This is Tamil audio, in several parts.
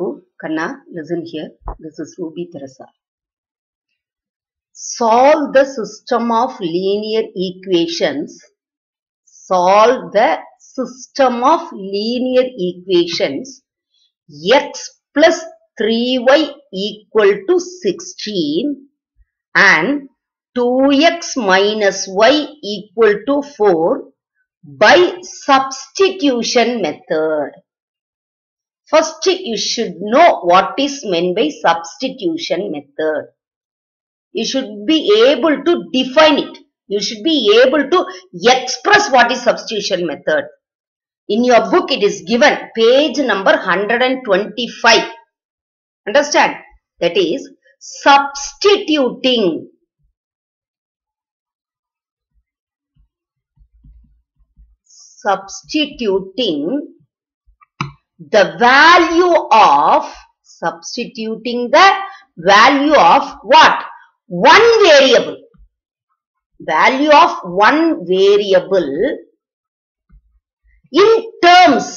Bapu, Kanna, listen here. This is Ruby Teresa. Solve the system of linear equations. Solve the system of linear equations. x plus 3y equal to 16 and 2x minus y equal to 4 by substitution method. First, you should know what is meant by substitution method. You should be able to define it. You should be able to express what is substitution method. In your book, it is given page number 125. Understand? That is substituting. Substituting the value of substituting the value of what one variable value of one variable in terms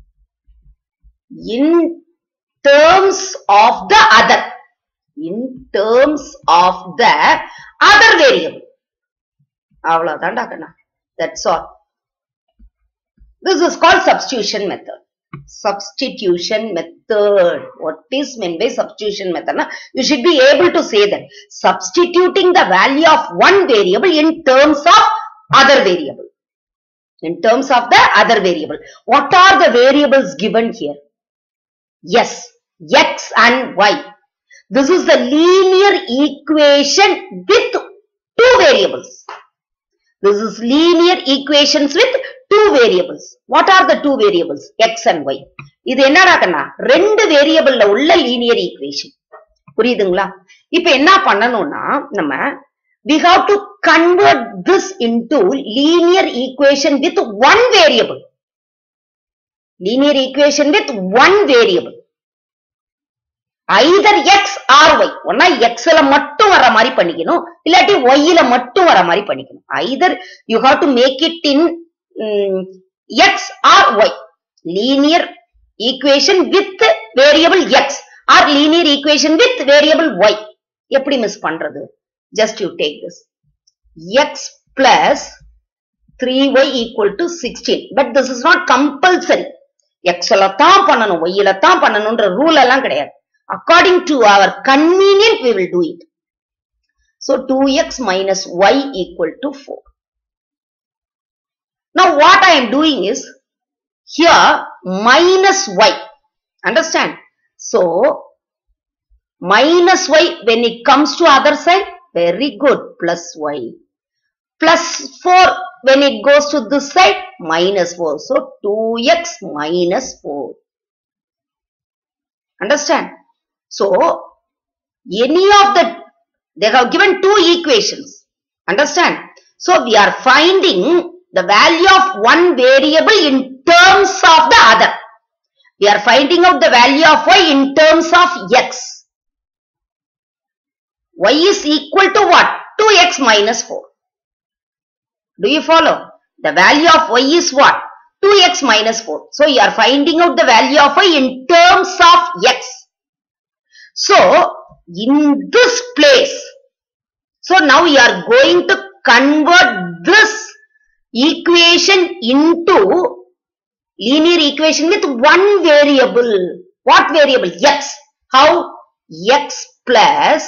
in terms of the other in terms of the other variable அவ்வளவுதான்டா Kanna that's all this is called substitution method substitution method. What is meant by substitution method? Na? You should be able to say that substituting the value of one variable in terms of other variable. In terms of the other variable. What are the variables given here? Yes, x and y. This is the linear equation with two variables. This is linear equations with two variables. What are the two variables? X and Y. இது என்னடா கண்ணா ரெண்டு வேரியபிள்ல உள்ள லீனியர் ஈக்குவேஷன் புரியுதுங்களா இப்ப என்ன பண்ணணும்னா நம்ம we have to convert this into linear equation with one variable linear equation with one variable either x or y ஒன்னா x ல மட்டும் வர மாதிரி பண்ணிக்கணும் இல்லாட்டி y ல மட்டும் வர மாதிரி பண்ணிக்கணும் either you have to make it in mm, x or y linear equation with variable x or linear equation with variable y எப்படி மிஸ் பண்றது just you take this x plus 3y equal to 16 but this is not compulsory x ல தான் பண்ணணும் y ல தான் பண்ணணும்ன்ற ரூல் எல்லாம் கிடையாது according to our convenient we will do it so 2x minus y equal to 4 now what i am doing is here minus y understand so minus y when it comes to other side very good plus y plus 4 when it goes to this side minus 4 so 2x minus 4 understand so any of the they have given two equations understand so we are finding the value of one variable in terms of the other we are finding out the value of y in terms of x y is equal to what 2x minus 4 do you follow the value of y is what 2x minus 4 so you are finding out the value of y in terms of x so in this place so now we are going to convert this equation into linear equation with one variable. What variable? X. How? X plus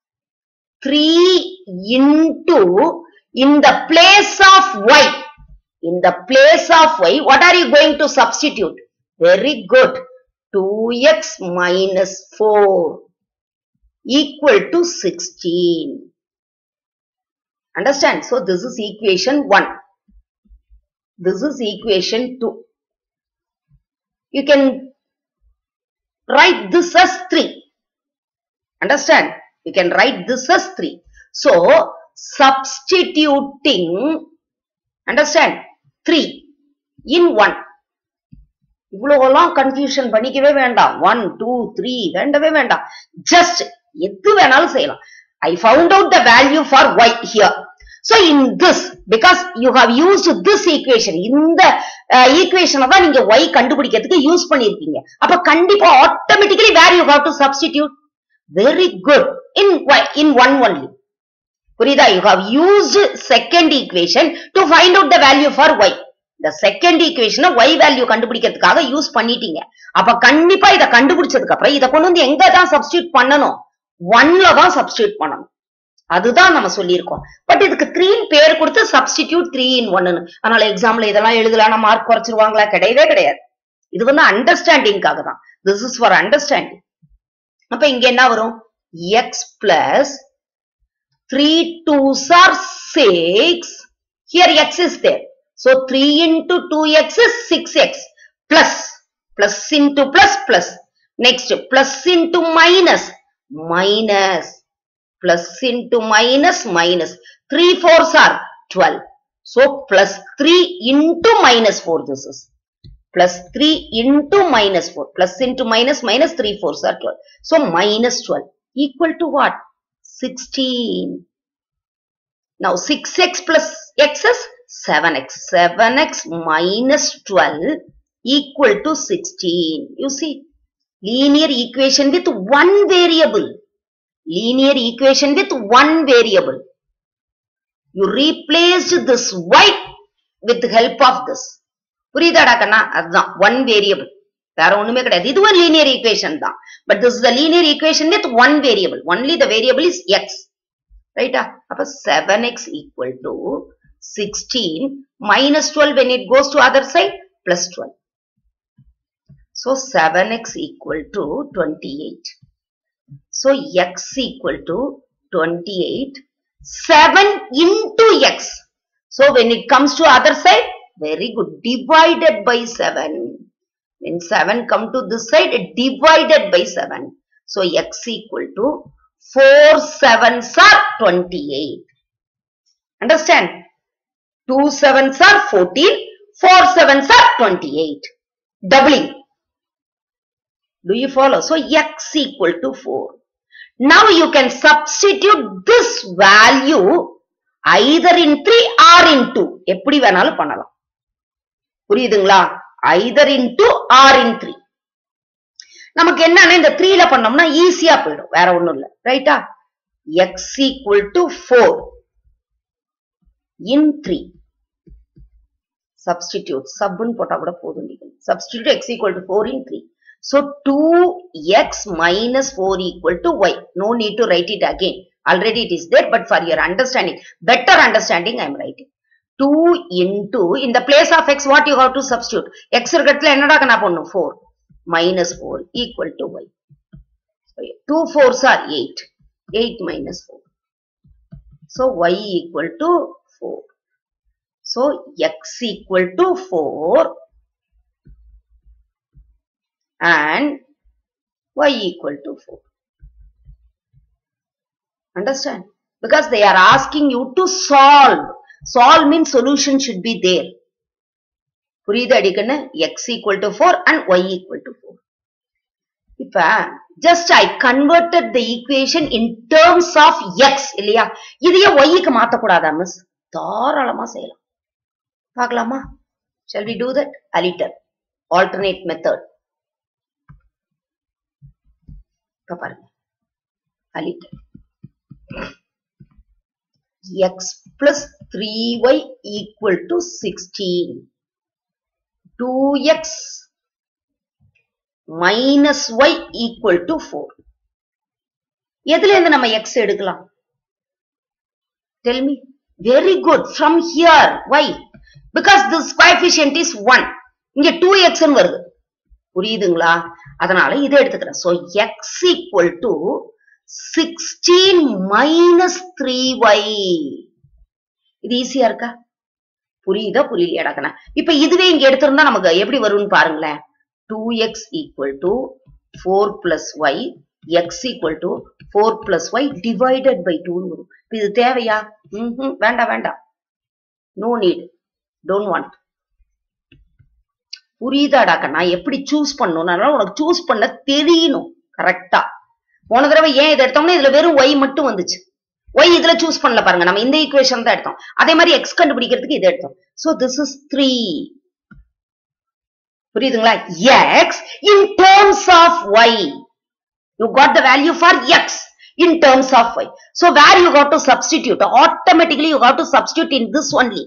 3 into in the place of y. In the place of y, what are you going to substitute? Very good. 2x minus 4 equal to 16. Understand? So this is equation 1. This is equation 2. You can write this as 3. Understand? You can write this as 3. So, substituting, understand, 3 in 1. இவ்வளவுலாம் கன்ஃபியூஷன் பண்ணிக்கவே வேண்டாம் ஒன் டூ த்ரீ வேண்டவே வேண்டாம் ஜஸ்ட் எது வேணாலும் செய்யலாம் I found out the value for y here So in this, because you have used this equation, இந்த ஈக்குவேஷனை தான் நீங்க y கண்டுபிடிக்கிறதுக்கு யூஸ் பண்ணிருக்கீங்க அப்ப கண்டிப்பா automatically where you have to substitute very good in in one only புரியுதா you have used second equation to find out the value for y இந்த செகண்ட் ஈக்குவேஷனை ஒய் வேல்யூ கண்டுபிடிக்கிறதுக்காக யூஸ் பண்ணிட்டீங்க அப்ப கண்டிப்பா இதை கண்டுபிடிச்சதுக்கு அப்புறம் இதை கொண்டு வந்து எங்க தான் சப்ஸ்டியூட் பண்ணணும் ஒன்ல தான் சப்ஸ்டியூட் பண்ணணும் அதுதான் நம்ம சொல்லியிருக்கோம் பட் இதுக்கு த்ரீன்னு பேர் கொடுத்து சப்ஸ்டிடியூட் த்ரீ இன் ஒன்னு அதனால எக்ஸாம்ல இதெல்லாம் எழுதலாம் மார்க் குறைச்சிருவாங்களா கிடையவே கிடையாது இது வந்து அண்டர்ஸ்டாண்டிங்காக தான் திஸ் இஸ் ஃபார் அண்டர்ஸ்டாண்டிங் அப்ப இங்க என்ன வரும் x plus three twos are six here x is there so three into two x is six x plus plus into plus plus next plus into minus minus plus into minus minus. 3 fours are 12. So plus 3 into minus 4 this is. Plus 3 into minus 4. Plus into minus minus 3 fours are 12. So minus 12 equal to what? 16. Now 6x plus x is 7x. 7x minus 12 equal to 16. You see, linear equation with one variable. linear equation with one variable. You replaced this y with the help of this. புரியுதாடா கண்ணா அதுதான் ஒன் வேரியபிள் வேற ஒண்ணுமே கிடையாது இதுவும் லீனியர் ஈக்குவேஷன் தான் but this the linear equation with one variable only the variable is x ரைட்டா அப்ப seven x equal to sixteen minus twelve when it goes to other side plus twelve so seven x equal to twenty eight So x equal to 28. 7 into x. So when it comes to other side, very good. Divided by 7. When 7 come to this side, divided by 7. So x equal to 4 sevens are 28. Understand? 2 sevens are 14. 4 sevens are 28. Doubling. Do you follow? So x equal to 4. Now you can substitute this value either in 3 or in 2. எப்படி வேணாலும் பண்ணலாம் புரியுதுங்களா either in 2 or in 3. நமக்கு என்னன்னா இந்த 3ல பண்ணோம்னா ஈஸியா போயிடும் வேற ஒண்ணும் இல்ல ரைட்டா x equal to 4 in 3 substitute subன்னு போட்டா கூட போதும் நீங்க substitute x equal to 4 in 3 So 2x minus 4 equal to y. No need to write it again. Already it is there, but for your understanding, better understanding I am writing. 2 into, in the place of x, what you have to substitute? x இருக்கட்ல என்னடா கண்ணா பண்ணும் 4 minus 4 equal to y. So 2 4s are 8. 8 minus 4. So y equal to 4. So x equal to 4 and y equal to 4. Understand? Because they are asking you to solve. Solve means solution should be there. புரியுது அடிக்கண்ணு x equal to 4 and y equal to 4. இப்ப just I converted the equation in terms of x இல்லையா இதையே y க்கு மாத்தக்கூடாதா மிஸ் தாராளமா செய்யலாம் பார்க்கலாமா shall we do that a little alternate method இப்ப பாருங்க அலிட் x plus three y equal to sixteen two x minus y equal to four எதுல இருந்து நம்ம எக்ஸ் எடுக்கலாம் tell me very good from here y because this coefficient is one இங்க டூ எக்ஸ் வருது புரியுதுங்களா அதனால இதை எடுத்துக்கிறேன் so x equal to sixteen minus three y இது ஈஸியா இருக்கா புரியுதா புரியலையாடா கண்ணா இப்ப இதுவே இங்க எடுத்திருந்தா நமக்கு எப்படி வரும்னு பாருங்களேன் two x equal to four plus y x equal to four plus y divided by டூன்னு வரும் இது தேவையா ம் வேண்டாம் வேண்டாம் நோ நீட் டோன்ட் வாண்ட் புரியுதாடா கண்ணா எப்படி சூஸ் பண்ணணும் உனக்கு சூஸ் பண்ண தெரியணும் கரெக்டா போன தடவை ஏன் இதை எடுத்தோம்னா இதுல வெறும் ஒய் மட்டும் வந்துச்சு ஒய் இதுல சூஸ் பண்ணல பாருங்க நம்ம இந்த ஈக்குவேஷன் தான் எடுத்தோம் அதே மாதிரி எக்ஸ் கண்டுபிடிக்கிறதுக்கு இது எடுத்தோம் சோ திஸ் இஸ் த்ரீ புரியுதுங்களா x in terms of y you got the value for x in terms of y. So where you got to substitute, automatically you got to substitute in this only.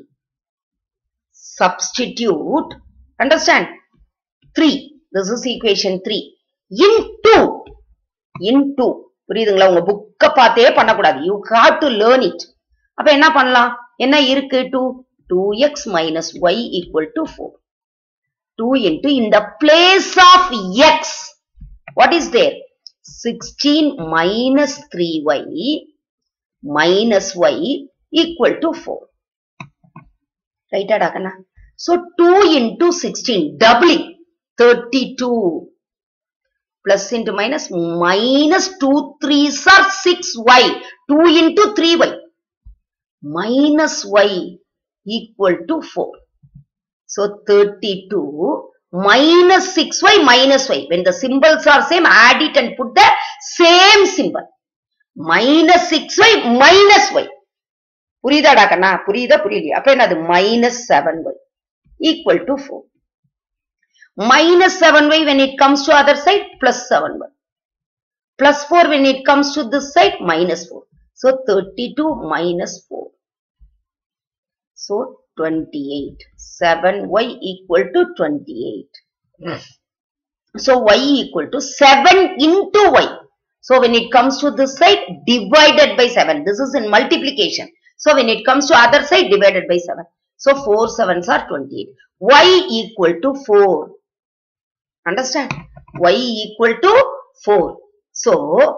Substitute, understand? 3, this is equation 3. Into, into, புரியுதுங்களா உங்க புக்க பார்த்தே பண்ணக்கூடாது you have to learn it அப்ப என்ன பண்ணலாம் என்ன இருக்கு two two x minus y equal to four two into in the place of x what is there 16 minus 3y minus y equal to 4. Right, Adakana? So 2 into 16, doubling 32 plus into minus minus 2 3s are 6y 2 into 3y minus y equal to 4 so 32 minus 6y minus y. When the symbols are same, add it and put the same symbol. Minus 6y minus y. புரியுதாடா கண்ணா புரியுதா புரியலையா அப்ப என்னது minus seven y equal to four minus seven y when it comes to other side plus seven y plus four when it comes to this side minus four so thirty two minus four so 28. 7y equal to 28. So y equal to 7 into y. So when it comes to this side, divided by 7. This is in multiplication. So when it comes to other side, divided by 7. So 4 sevens are 28. y equal to 4. Understand? y equal to 4. So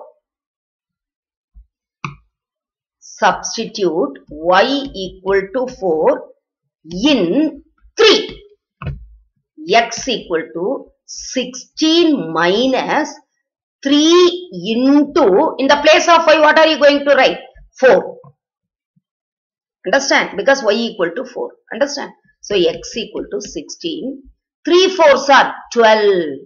substitute y equal to 4 in 3 x equal to 16 minus 3 into in the place of y what are you going to write 4 understand because y equal to 4 understand so x equal to 16 3 fours are 12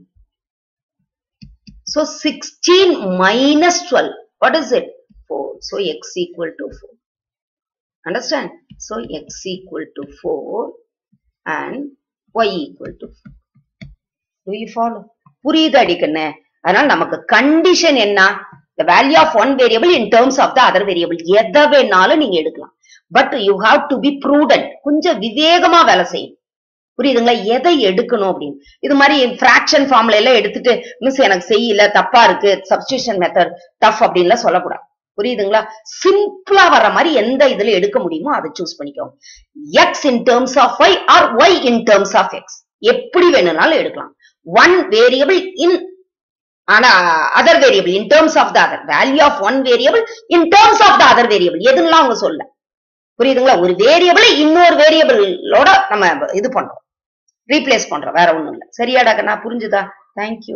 so 16 minus 12 what is it 4 so x equal to 4 Understand? So x equal to 4 and y equal to 4. Do you follow? புரியுது அடிக்கண்ணே அதனால நமக்கு கண்டிஷன் என்ன the value of one variable in terms of the other variable எதை வேணாலும் நீங்க எடுக்கலாம் but you have to be prudent கொஞ்சம் விவேகமா வேலை செய்யும் புரியுதுங்களா எதை எடுக்கணும் அப்படின்னு இது மாதிரி ஃபிராக்ஷன் ஃபார்ம்ல எல்லாம் எடுத்துட்டு மிஸ் எனக்கு செய்யல தப்பா இருக்கு சப்ஸ்டியூஷன் மெத்தட் டஃப் அப்படின்லாம் சொல்லக்கூடாது புரியுதுங்களா சிம்பிளா வர்ற மாதிரி எந்த இதுல எடுக்க முடியுமோ அதை சூஸ் பண்ணிக்கோங்க x in terms of y or y in terms of x எப்படி வேணும்னாலும் எடுக்கலாம் ஒன் வேரியபிள் இன் ஆனா other variable in terms of the other value of one variable in terms of the other variable எதுலாம் அவங்க சொல்ல புரியுதுங்களா ஒரு வேரியபிள் இன்னொரு வேரியபிளோட நம்ம இது பண்றோம் ரீப்ளேஸ் பண்றோம் வேற ஒண்ணும் இல்ல சரியாடா கண்ணா புரிஞ்சுதா தேங்க்யூ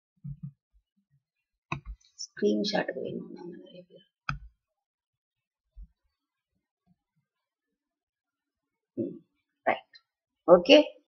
ஸ்கிரீன்ஷாட் வேணும் நாங்க நிறைய பேர் ரைட் ஓகே